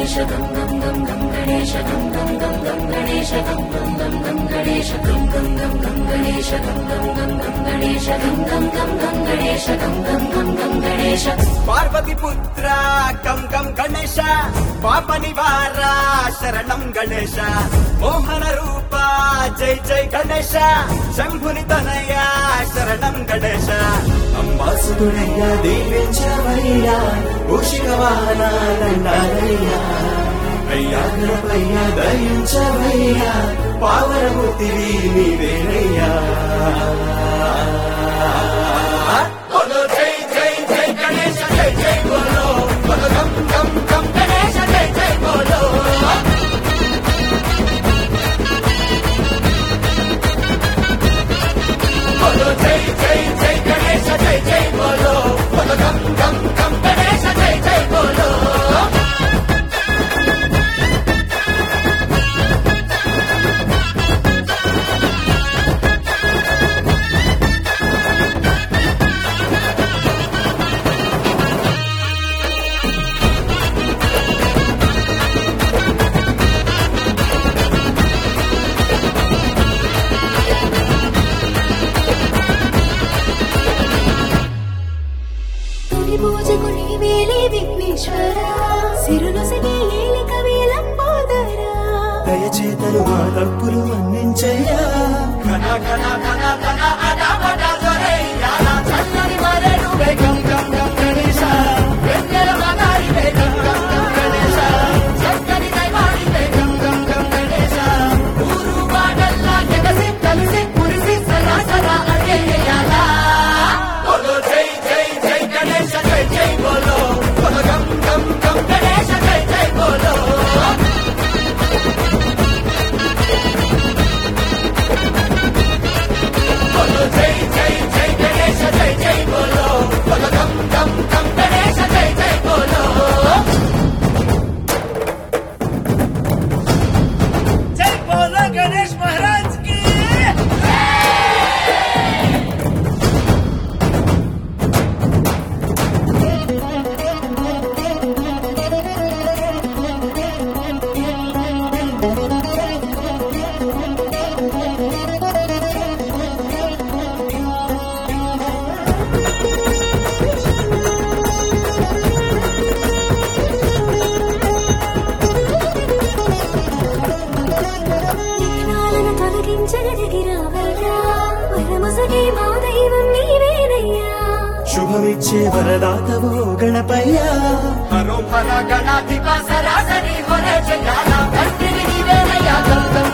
పార్వతి పుత్ర కం కం గణేశ పాప నివార శరణం గణేశ మోహన రూప జై జై గణేశ శంభుని తనయ శరణం గణేశ అంబాసుడయ్యా దీవించవయ్యా ఉషికవానా దండాలయ్యా అయ్యా గణపయ్యా దయించవయ్యా పావనమూర్తివి నీవేనయ్యా బోలో జై జై జై గణేశ జై జై బోలో బోలో గం గం గం గణేశ జై జై బోలో బోలో జై జై జై గణేశ జై జై బోలో బోలో గం గం గం గణేశ జై జై బోలో తొలి పూజకు నీవేలే విఘ్నేశ్వర సిరునొసగి ఏలిక వేలంపోదరా దయచేతను మా తప్పులు మన్నించయ్యా ఘన ఘన ఘన ఘన అడబడ దొరయ్యా చల్లని మరెను వేగం గం గం గణేశ వెన్నెల మగారి వేగం గం గం గణేశ చక్కని దైవాడి వేగం గం గం గణేశ ఊరు వాడల్లా జగసి కలిసి కురిసి సదా సదా అయ్యేయాలా బోలో జై జై జై గణేశ జై జై బోలో బోలో గం గం గం గణేశ జై జై బోలో బోలో జై జై జై గణేశ జై జై బోలో బోలో గం గం గం గణేశ జై జై బోలో జై బోలో గణేష్ మహారాజ్ కి విఘ్నాలను తొలగించగలిగినావయ్యా వరమొసగి మా దైవం నీవేనయ్యా శుభమిచ్చే వరదాతవో గణపయ్య హరో హర గణాధిప సరాసరి హరే జయాల తండ్రి నీవేనయ్యా గం గం